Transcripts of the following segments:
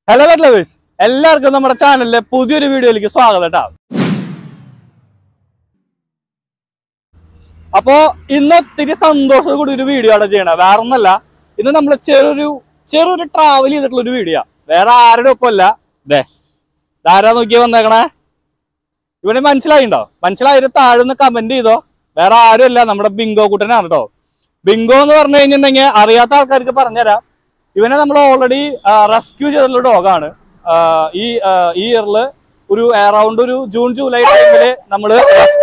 hello lovers എല്ലാവർക്കും നമ്മുടെ ചാനലിലെ പുതിയൊരു വീഡിയോയിലേക്ക് സ്വാഗതം കേട്ടോ അപ്പോ ഇന്ന് ഒത്തിരി സന്തോഷം കൂടി ഒരു വീഡിയോ ആണ് ചെയ്യണത് വേറെ ഒന്നല്ല ഇന്ന് നമ്മൾ ചെറിയൊരു ചെറിയൊരു ട്രാവൽ ചെയ്തിട്ടുള്ള ഒരു വീഡിയോ വേറെ ആരുടെ ഒപ്പമല്ല ദേ ഇതാരാ നോക്കിയാ വന്നേക്കണേ ഇവിടെ മനസ്സിലായിണ്ടോ മനസ്സിലായിട്ട് താഴെ കമന്റ് ചെയ്തോ വേറെ ആരുമല്ല നമ്മുടെ ബിങ്കോ കുട്ടനാണ് കേട്ടോ ബിങ്കോ എന്ന് പറഞ്ഞു കഴിഞ്ഞിട്ടുണ്ടെങ്കിൽ അറിയാത്ത ആൾക്കാർക്ക് പറഞ്ഞുതരാം ഇവനെ നമ്മൾ ഓൾറെഡി റെസ്ക്യൂ ചെയ്തിട്ടുള്ള ഡോഗാണ് ഈ ഈ ഇയറില് ഒരു അറൗണ്ട് ഒരു ജൂൺ ജൂലൈ ടൈമില് നമ്മള്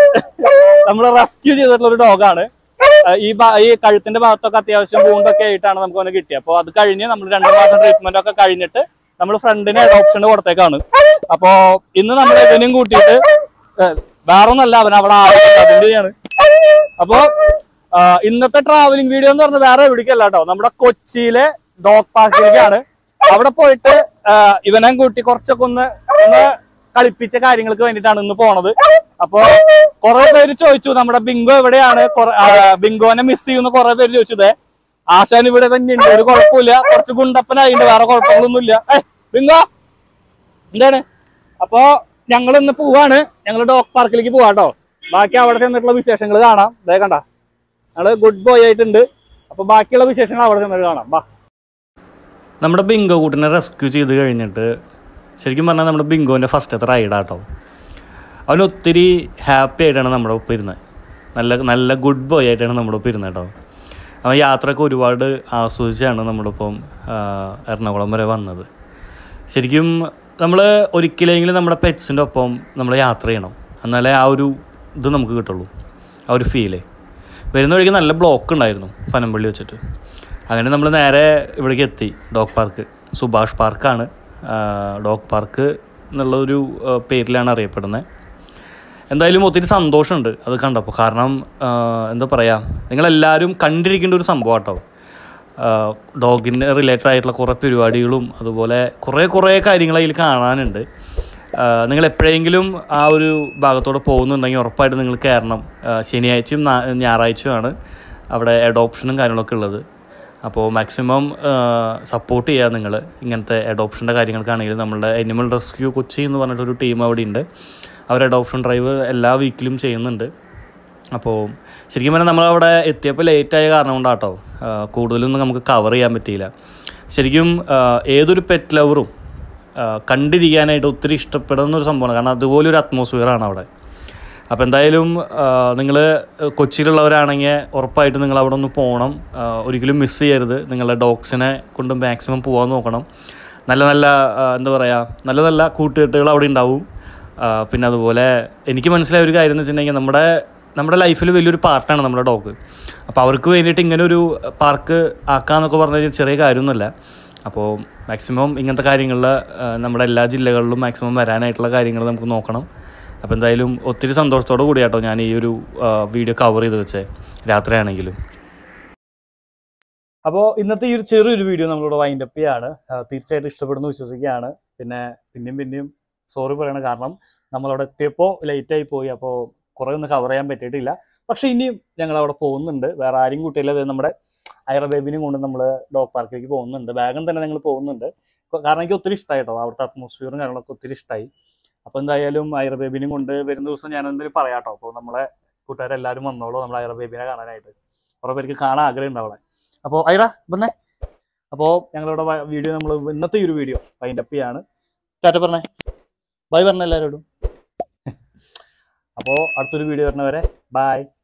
നമ്മൾ റെസ്ക്യൂ ചെയ്തിട്ടുള്ള ഒരു ഡോഗാണ് ഈ ഭാ- ഈ കഴുത്തിന്റെ ഭാഗത്തൊക്കെ അത്യാവശ്യം വൂണ്ടൊക്കെ ആയിട്ടാണ് നമുക്ക് അവനെ കിട്ടിയത് അപ്പോൾ അത് കഴിഞ്ഞ് നമ്മൾ രണ്ടു മാസം ട്രീറ്റ്മെന്റ് ഒക്കെ കഴിഞ്ഞിട്ട് നമ്മൾ ഫ്രണ്ടിന് അഡോപ്ഷൻ കൊടുത്തേക്കാണ് അപ്പോ ഇന്ന് നമ്മൾ ഇവനും കൂട്ടിയിട്ട് വേറെ ഒന്നല്ല അവൻ അവിടെ അതിന്റെയാണ് അപ്പോ ആ, ഇന്നത്തെ ട്രാവലിംഗ് വീഡിയോ എന്ന് പറഞ്ഞത് വേറെ എവിടേക്കല്ല കേട്ടോ നമ്മുടെ കൊച്ചിയിലെ ഡോഗ് പാർക്കിലേക്കാണ് അവിടെ പോയിട്ട് ആ, ഇവനെ കൂട്ടി കുറച്ചൊക്കെ ഒന്ന് ഒന്ന് കളിപ്പിച്ച കാര്യങ്ങൾക്ക് വേണ്ടിയിട്ടാണ് ഇന്ന് പോണത് അപ്പൊ കുറെ പേര് ചോദിച്ചു നമ്മുടെ ബിങ്കോ എവിടെയാണ് കുറെ- ആ, ബിങ്കോനെ മിസ് ചെയ്യുന്ന കുറെ പേര് ചോദിച്ചത് ആശാൻ ഇവിടെ തന്നെ ഉണ്ട് ഒരു കുഴപ്പമില്ല കുറച്ച് ഗുണ്ടപ്പനായിണ്ട് വേറെ കുഴപ്പങ്ങളൊന്നുമില്ല ഏ ബിങ്കോ എന്താണ് അപ്പോ ഞങ്ങൾ ഇന്ന് പോവാണ് ഞങ്ങൾ ഡോഗ് പാർക്കിലേക്ക് പോവാട്ടോ ബാക്കി അവിടെ ചെന്നിട്ടുള്ള വിശേഷങ്ങൾ കാണാം ദേ കണ്ട ഞങ്ങള് ഗുഡ് ബോയ് ആയിട്ടുണ്ട് അപ്പൊ ബാക്കിയുള്ള വിശേഷങ്ങൾ അവിടെ ചെന്നിട്ട് കാണാം ബാ നമ്മുടെ ബിങ്കോ കൂട്ടിനെ റെസ്ക്യൂ ചെയ്ത് കഴിഞ്ഞിട്ട് ശരിക്കും പറഞ്ഞാൽ നമ്മുടെ ബിങ്കോൻ്റെ ഫസ്റ്റത്തെ റൈഡാട്ടോ അവൻ ഒത്തിരി ഹാപ്പി ആയിട്ടാണ് നമ്മുടെ ഒപ്പം ഇരുന്നത് നല്ല നല്ല ഗുഡ് ബോയ് ആയിട്ടാണ് നമ്മുടെ ഒപ്പം ഇരുന്നത് കേട്ടോ അവൻ യാത്രയൊക്കെ ഒരുപാട് ആസ്വദിച്ചാണ് നമ്മുടെ ഒപ്പം ആ, എറണാകുളം വരെ വന്നത് ശരിക്കും നമ്മൾ ഒരിക്കലെങ്കിലും നമ്മുടെ പെറ്റ്സിൻ്റെ ഒപ്പം നമ്മൾ യാത്ര ചെയ്യണം എന്നാലേ ആ ഒരു ഇത് നമുക്ക് കിട്ടുള്ളൂ ആ ഒരു ഫീല് വരുന്ന വഴിക്ക് നല്ല ബ്ലോക്ക് ഉണ്ടായിരുന്നു പനമ്പള്ളി വെച്ചിട്ട് അങ്ങനെ നമ്മൾ നേരെ ഇവിടേക്ക് എത്തി ഡോഗ് പാർക്ക് സുഭാഷ് പാർക്കാണ് ഡോഗ് പാർക്ക് എന്നുള്ളൊരു ആ, പേരിലാണ് അറിയപ്പെടുന്നത് എന്തായാലും ഒത്തിരി സന്തോഷമുണ്ട് അത് കണ്ടപ്പോൾ കാരണം ആ, എന്താ പറയുക നിങ്ങളെല്ലാവരും കണ്ടിരിക്കേണ്ട ഒരു സംഭവം കേട്ടോ ഡോഗിന് റിലേറ്റഡ് ആയിട്ടുള്ള കുറേ പരിപാടികളും അതുപോലെ കുറേ കുറേ കാര്യങ്ങൾ അതിൽ കാണാനുണ്ട് ആ, നിങ്ങൾ എപ്പോഴെങ്കിലും ആ ഒരു ഭാഗത്തോടെ പോകുന്നുണ്ടെങ്കിൽ ഉറപ്പായിട്ട് നിങ്ങൾ കയറണം ആ, ശനിയാഴ്ചയും നാ- ഞായറാഴ്ചയുമാണ് അവിടെ അഡോപ്ഷനും കാര്യങ്ങളൊക്കെ ഉള്ളത് അപ്പോൾ മാക്സിമം സപ്പോർട്ട് ചെയ്യുക നിങ്ങൾ ഇങ്ങനത്തെ അഡോപ്ഷൻ്റെ കാര്യങ്ങൾക്കാണെങ്കിലും നമ്മളുടെ അനിമൽ റെസ്ക്യൂ കൊച്ചി എന്ന് പറഞ്ഞിട്ടൊരു ടീം അവിടെ ഉണ്ട് അവർ അഡോപ്ഷൻ ഡ്രൈവ് എല്ലാ വീക്കിലും ചെയ്യുന്നുണ്ട് അപ്പോൾ ശരിക്കും പറഞ്ഞാൽ നമ്മളവിടെ എത്തിയപ്പോൾ ലേറ്റായ കാരണം കൊണ്ടാട്ടോ ആ, കൂടുതലൊന്നും നമുക്ക് കവർ ചെയ്യാൻ പറ്റിയില്ല ശരിക്കും ആ, ഏതൊരു പെറ്റ് ലവറും ആ, കണ്ടിരിക്കാനായിട്ട് ഒത്തിരി ഇഷ്ടപ്പെടുന്ന ഒരു സംഭവമാണ് കാരണം അതുപോലെ ഒരു അറ്റ്മോസ്ഫിയറാണ് അവിടെ അപ്പോൾ എന്തായാലും നിങ്ങൾ കൊച്ചിയിലുള്ളവരാണെങ്കിൽ ഉറപ്പായിട്ട് നിങ്ങൾ അവിടെ ഒന്ന് പോകണം ആ, ഒരിക്കലും മിസ് ചെയ്യരുത് നിങ്ങളുടെ ഡോഗ്സിനെ കൊണ്ട് മാക്സിമം പോകാൻ നോക്കണം നല്ല നല്ല ആ, എന്താ പറയുക നല്ല നല്ല കൂട്ടുകെട്ടുകൾ അവിടെ ഉണ്ടാവും ആ, പിന്നെ അതുപോലെ എനിക്ക് മനസ്സിലായ ഒരു കാര്യം എന്ന് വെച്ചിട്ടുണ്ടെങ്കിൽ നമ്മുടെ നമ്മുടെ ലൈഫിൽ വലിയൊരു പാർട്ടാണ് നമ്മുടെ ഡോഗ് അപ്പോൾ അവർക്ക് വേണ്ടിയിട്ട് ഇങ്ങനെ ഒരു പാർക്ക് ആക്കാന്നൊക്കെ പറഞ്ഞു കഴിഞ്ഞാൽ ചെറിയ കാര്യമൊന്നുമല്ല അപ്പോൾ മാക്സിമം ഇങ്ങനത്തെ കാര്യങ്ങളിൽ നമ്മുടെ എല്ലാ ജില്ലകളിലും മാക്സിമം വരാനായിട്ടുള്ള കാര്യങ്ങൾ നമുക്ക് നോക്കണം അപ്പോൾ എന്തായാലും ഒത്തിരി സന്തോഷത്തോടു കൂടി കേട്ടോ ഞാൻ ഈ ഒരു വീഡിയോ കവർ ചെയ്ത് വെച്ചേ രാത്രിയാണെങ്കിലും അപ്പോൾ ഇന്നത്തെ ഈ ഒരു ചെറിയൊരു വീഡിയോ നമ്മളിവിടെ വൈൻഡ് അപ്പ് ചെയ്യാണ് ആ, തീർച്ചയായിട്ടും ഇഷ്ടപ്പെടുന്നു വിശ്വസിക്കുകയാണ് പിന്നെ പിന്നെയും പിന്നെയും സോറി പറയണം കാരണം നമ്മളവിടെ എത്തിയപ്പോൾ ലേറ്റായി പോയി അപ്പോൾ കുറേ ഒന്നും കവർ ചെയ്യാൻ പറ്റിയിട്ടില്ല പക്ഷെ ഇനിയും ഞങ്ങൾ അവിടെ പോകുന്നുണ്ട് വേറെ ആരും കൂട്ടിയില്ല ദേ നമ്മുടെ ഐറ ബേബിനെയും കൊണ്ട് നമ്മൾ ഡോഗ് പാർക്കിലേക്ക് പോകുന്നുണ്ട് വേഗം തന്നെ ഞങ്ങൾ പോകുന്നുണ്ട് കൊ- കാരണം എനിക്ക് ഒത്തിരി ഇഷ്ടമായി കേട്ടോ അവിടുത്തെ അറ്റ്മോസ്ഫിയറും കാര്യങ്ങളൊക്കെ ഒത്തിരി ഇഷ്ടമായി അപ്പോൾ എന്തായാലും ഐറ ബേബിനെയും കൊണ്ട് വരുന്ന ദിവസം ഞാൻ എന്തെങ്കിലും പറയാം കേട്ടോ അപ്പോൾ നമ്മളെ കൂട്ടുകാരെല്ലാവരും വന്നോളൂ നമ്മൾ ഐറ ബേബിനെ കാണാനായിട്ട് കുറേ പേർക്ക് കാണാൻ ആഗ്രഹം ഉണ്ട് അവിടെ അപ്പോൾ ഐറ വന്നേ അപ്പോൾ ഞങ്ങളിവിടെ വീഡിയോ നമ്മൾ ഇന്നത്തെ ഈ ഒരു വീഡിയോ വൈൻഡ് അപ്പ് ചെയ്യാണ് ടാറ്റ പറഞ്ഞേ ബൈ പറഞ്ഞ എല്ലാവരോടും അപ്പോൾ അടുത്തൊരു വീഡിയോ വരുന്നവരെ ബൈ